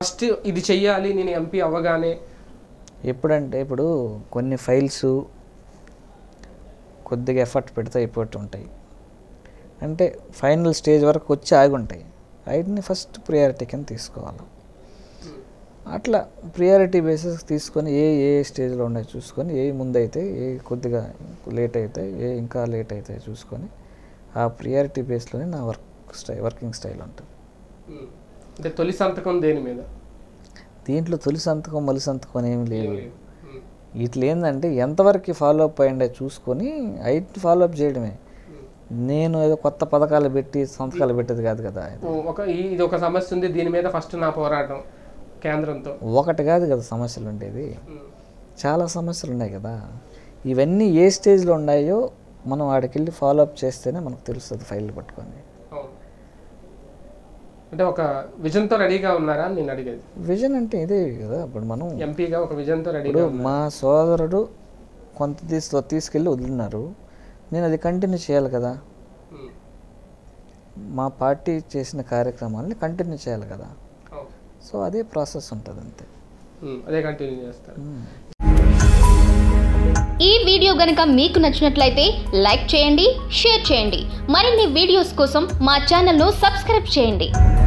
First ఇది చెయ్యాలి నేను ఎంపీ అవ్వగానే ఎప్పుడంటే ఇప్పుడు కొన్ని ఫైల్స్ కొద్దిగా ఎఫర్ట్ పెడితే అయిపోతూ ఉంటాయి అంటే ఫైనల్ స్టేజ్ వరకు వచ్చి ఆగి ఉంటాయి వాటిని ఫస్ట్ ప్రియారిటీ కింద తీసుకోవాలి అట్లా ప్రియారిటీ బేసిస్ తీసుకొని ఏ ఏ స్టేజ్లో ఉన్నాయి చూసుకొని ఏ ముందైతే ఏ కొద్దిగా లేట్ అయితే ఏ ఇంకా లేట్ అయితే చూసుకొని ఆ ప్రియారిటీ బేస్లోనే నా వర్క్ స్టైల్ వర్కింగ్ స్టైల్ ఉంటుంది అంటే తొలి సంతకం దేని మీద దీంట్లో తొలి సంతకం మలి సంతకం అని ఏమి లేదు ఉమ్. ఇట్లా ఏంటంటే ఎంతవరకు ఫాలో అప్ అయ్యిండే చూసుకొని ఐటీ ఫాలో అప్ చేయడమే నేను ఏదో కొత్త పథకాలు పెట్టి సంతకాలు పెట్టేది కాదు కదా ఇది. ఒక ఈ- ఇది ఒక సమస్య ఉంది దీని మీద ఫస్ట్ నా పోరాటం కేంద్రంతో ఒకటి కాదు కదా సమస్యలు ఉండేది ఉమ్. చాలా సమస్యలు ఉన్నాయి కదా ఇవన్నీ ఏ స్టేజ్లో ఉన్నాయో మనం వాడికి వెళ్ళి ఫాలో అప్ చేస్తేనే మనకు తెలుస్తుంది ఫైల్ పట్టుకొని అవును అంటే ఒక విజన్తో రెడీగా ఉన్నారా అని నేను అడిగేది విజన్ అంటే ఇదే కదా ఇప్పుడు మనం ఎంపీగా ఒక విజన్తో రెడీగా ఇప్పుడు మా సోదరుడు కొంత తీసు తీసుకెళ్ళి వదిలినారు నేను అది కంటిన్యూ చేయాలి కదా ఉమ్. మా పార్టీ చేసిన కార్యక్రమాలని కంటిన్యూ చేయాలి కదా అవును. సో అదే ప్రాసెస్ ఉంటుంది అంతే ఉమ్. అదే కంటిన్యూ చేస్తారు ఈ వీడియో గనుక మీకు నచ్చినట్లయితే లైక్ చేయండి షేర్ చేయండి మరిన్ని వీడియోస్ కోసం మా ఛానల్ను సబ్స్క్రైబ్ చేయండి